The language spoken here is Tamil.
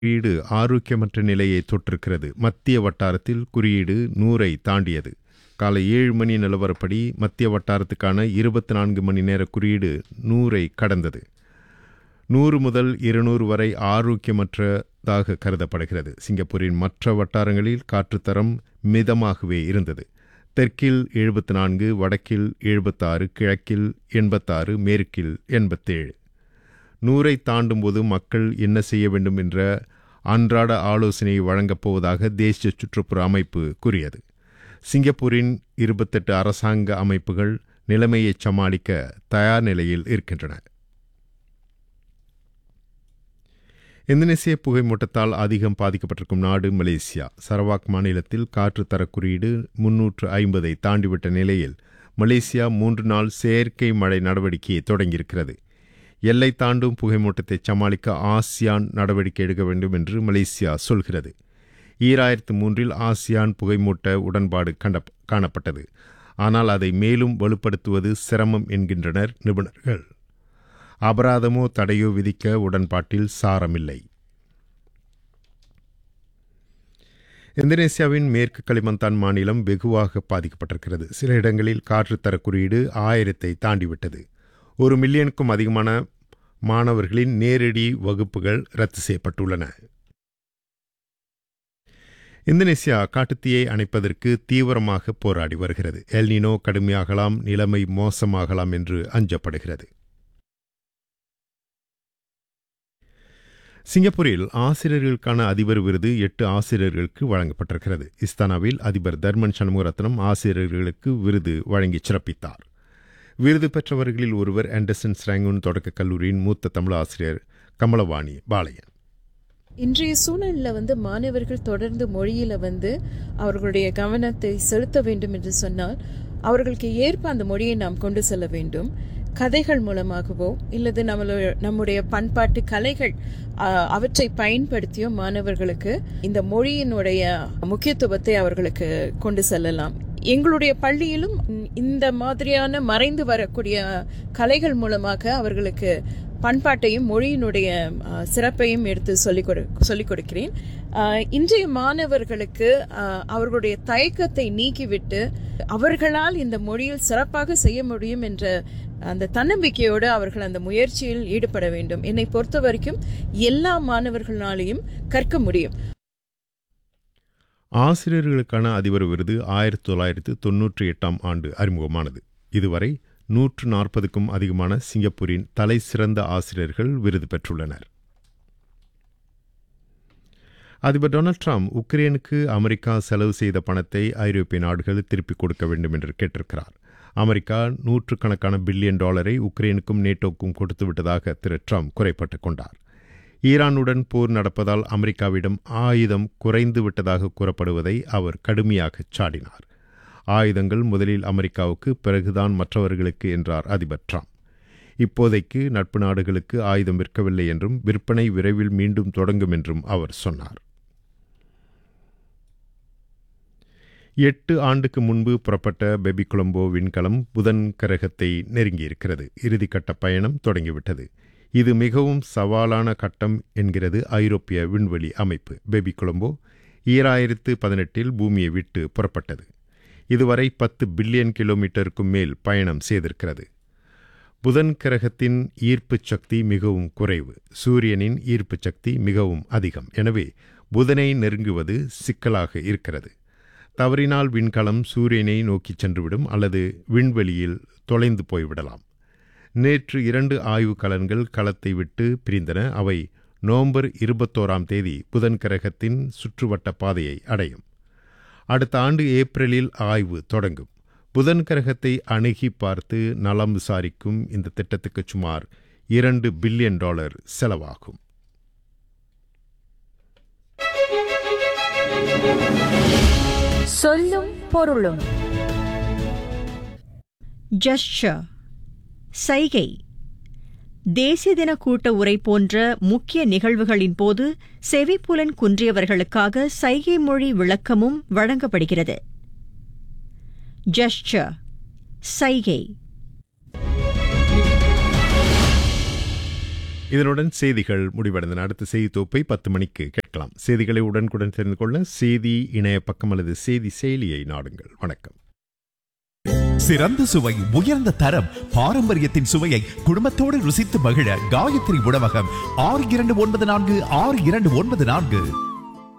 குறியீடு ஆரோக்கியமற்ற நிலையை தொற்றிருக்கிறது மத்திய வட்டாரத்தில் குறியீடு நூறை தாண்டியது காலை ஏழு மணி நிலவரப்படி மத்திய வட்டாரத்துக்கான இருபத்தி நான்கு மணி நேர குறியீடு நூறை கடந்தது நூறு முதல் இருநூறு வரை ஆரோக்கியமற்றதாக கருதப்படுகிறது சிங்கப்பூரின் மற்ற வட்டாரங்களில் காற்றுத்தரம் மிதமாகவே இருந்தது தெற்கில் எழுபத்தி நான்கு வடக்கில் எழுபத்தாறு கிழக்கில் எண்பத்தாறு மேற்கில் எண்பத்தேழு நூறை தாண்டும்போது மக்கள் என்ன செய்ய வேண்டும் என்ற அன்றாட ஆலோசனையை வழங்கப் போவதாக தேசிய சுற்றுப்புற அமைப்பு கூறியது சிங்கப்பூரின் இருபத்தெட்டு அரசாங்க அமைப்புகள் நிலைமையை சமாளிக்க தயார் நிலையில் இருக்கின்றன இந்தோனேசிய புகைமூட்டத்தால் அதிகம் பாதிக்கப்பட்டிருக்கும் நாடு மலேசியா சரவாக் மாநிலத்தில் காற்று தர குறியீடு முன்னூற்று ஐம்பதை தாண்டிவிட்ட நிலையில் மலேசியா மூன்று நாள் செயற்கை மழை நடவடிக்கையை தொடங்கியிருக்கிறது எல்லை தாண்டும் புகைமூட்டத்தை சமாளிக்க ஆசியான் நடவடிக்கை எடுக்க வேண்டும் என்று மலேசியா சொல்கிறது ஈராயிரத்து மூன்றில் ஆசியான் புகைமூட்ட உடன்பாடு கண்ட காணப்பட்டது ஆனால் அதை மேலும் வலுப்படுத்துவது சிரமம் என்கின்றனர் நிபுணர்கள் அபராதமோ தடையோ விதிக்க உடன்பாட்டில் சாரமில்லை இந்தோனேசியாவின் மேற்கு களிமந்தான் மாநிலம் வெகுவாக பாதிக்கப்பட்டிருக்கிறது சில இடங்களில் காற்றுத்தர குறியீடு ஆயிரத்தை தாண்டிவிட்டது ஒரு மில்லியனுக்கும் அதிகமான மாணவர்களின் நேரடி வகுப்புகள் ரத்து செய்யப்பட்டுள்ளன இந்தோனேசியா காட்டுத்தீயை அணைப்பதற்கு தீவிரமாக போராடி வருகிறது எல்னினோ கடுமையாகலாம் நிலைமை மோசமாகலாம் என்று அஞ்சப்படுகிறது சிங்கப்பூரில் ஆசிரியர்களுக்கான அதிபர் விருது எட்டு ஆசிரியர்களுக்கு வழங்கப்பட்டிருக்கிறது இஸ்தானாவில் அதிபர் தர்மன் சண்முகரத்னம் ஆசிரியர்களுக்கு விருது வழங்கி சிறப்பித்தார் விருது பெற்றவர்களில் ஒருவர் ஆண்டர்சன் ஸ்ராங்கூன் தொடக்க கல்லூரியின் மூத்த தமிழ் ஆசிரியர் கமலவாணி பாளையன் இன்றைய சூழலில் வந்து மாணவர்கள் தொடர்ந்து மொழியில வந்து அவர்களுடைய கவனத்தை செலுத்த வேண்டும் என்று சொன்னால் அவர்களுக்கு ஏற்ப அந்த மொழியை நாம் கொண்டு செல்ல வேண்டும் கதைகள் மூலமாகவோ இல்லது நம்மளுடைய நம்முடைய பண்பாட்டு கலைகள் அவற்றை பயன்படுத்தியோ மாணவர்களுக்கு இந்த மொழியினுடைய முக்கியத்துவத்தை அவர்களுக்கு கொண்டு செல்லலாம் எங்களுடைய பள்ளியிலும் இந்த மாதிரியான மறைந்து வரக்கூடிய கலைகள் மூலமாக அவர்களுக்கு பண்பாட்டையும் மொழியினுடைய சிறப்பையும் எடுத்து சொல்லிக் கொடு சொல்லிக் கொடுக்கிறேன் இன்றைய மாணவர்களுக்கு அவர்களுடைய தயக்கத்தை நீக்கிவிட்டு அவர்களால் இந்த மொழியில் சிறப்பாக செய்ய முடியும் என்ற அந்த தன்னம்பிக்கையோடு அவர்கள் அந்த முயற்சியில் ஈடுபட வேண்டும் என்னை பொறுத்த வரைக்கும் எல்லா மாணவர்களாலையும் கற்க முடியும் ஆசிரியர்களுக்கான அதிபர் விருது ஆயிரத்தி தொள்ளாயிரத்து தொன்னூற்றி எட்டாம் ஆண்டு அறிமுகமானது இதுவரை நூற்று நாற்பதுக்கும் அதிகமான சிங்கப்பூரின் தலை சிறந்த ஆசிரியர்கள் விருது பெற்றுள்ளனர் அதிபர் டொனால்ட் ட்ரம்ப் உக்ரைனுக்கு அமெரிக்கா செலவு செய்த பணத்தை ஐரோப்பிய நாடுகள் திருப்பிக் கொடுக்க வேண்டும் என்று கேட்டிருக்கிறார் அமெரிக்கா நூற்றுக்கணக்கான பில்லியன் டாலரை உக்ரைனுக்கும் நேட்டோக்கும் கொடுத்து விட்டதாக திரு ட்ரம்ப் குறைப்பட்டுக் கொண்டார் ஈரானுடன் போர் நடப்பதால் அமெரிக்காவிடம் ஆயுதம் குறைந்து விட்டதாக கூறப்படுவதை அவர் கடுமையாக சாடினார் ஆயுதங்கள் முதலில் அமெரிக்காவுக்கு பிறகுதான் மற்றவர்களுக்கு என்றார் அதிபர் ட்ரம்ப் இப்போதைக்கு நட்பு நாடுகளுக்கு ஆயுதம் விற்கவில்லை என்றும் விற்பனை விரைவில் மீண்டும் தொடங்கும் என்றும் அவர் சொன்னார் எட்டு ஆண்டுக்கு முன்பு புறப்பட்ட பெபி கொலம்போ விண்கலம் புதன் கிரகத்தை நெருங்கியிருக்கிறது இறுதிக்கட்ட பயணம் தொடங்கிவிட்டது இது மிகவும் சவாலான கட்டம் என்கிறது ஐரோப்பிய விண்வெளி அமைப்பு பேபி கொலம்போ ஈராயிரத்து பதினெட்டில் பூமியை விட்டு புறப்பட்டது இதுவரை பத்து பில்லியன் கிலோமீட்டருக்கும் மேல் பயணம் செய்திருக்கிறது புதன் கிரகத்தின் ஈர்ப்பு சக்தி மிகவும் குறைவு சூரியனின் ஈர்ப்பு சக்தி மிகவும் அதிகம் எனவே புதனை நெருங்குவது சிக்கலாக இருக்கிறது தவறினால் விண்கலம் சூரியனை நோக்கிச் சென்றுவிடும் அல்லது விண்வெளியில் தொலைந்து போய்விடலாம் நேற்று இரண்டு ஆய்வு கலன்கள் களத்தை விட்டு பிரிந்தன அவை நவம்பர் இருபத்தோராம் தேதி புதன் கிரகத்தின் சுற்றுவட்ட பாதையை அடையும் அடுத்த ஆண்டு ஏப்ரலில் ஆய்வு தொடங்கும் புதன் கிரகத்தை அணுகி பார்த்து நலம் விசாரிக்கும் இந்த திட்டத்துக்கு சுமார் இரண்டு பில்லியன் டாலர் செலவாகும் சொல்லும் பொருளும் ஜஸ்டர் சைகை தேசிய தின கூட்ட உரை போன்ற முக்கிய நிகழ்வுகளின் போது செவிப்புலன் குன்றியவர்களுக்காக சைகை மொழி விளக்கமும் வழங்கப்படுகிறது ஜஸ்டர் சைகை இதனுடன் செய்திகள் முடிவடைந்தன அடுத்த செய்தி தொகுப்பை பத்து மணிக்கு கேட்கலாம் செய்திகளை உடனுக்குடன் தெரிந்து கொள்ள செய்தி இணைய பக்கம் அல்லது செய்தி செயலியை நாடுங்கள் வணக்கம் சிறந்த சுவை உயர்ந்த தரம் பாரம்பரியத்தின் சுவையை குடும்பத்தோடு ருசித்து மகிழ காயத்ரி உணவகம் ஆறு இரண்டு ஒன்பது நான்கு ஆறு இரண்டு ஒன்பது நான்கு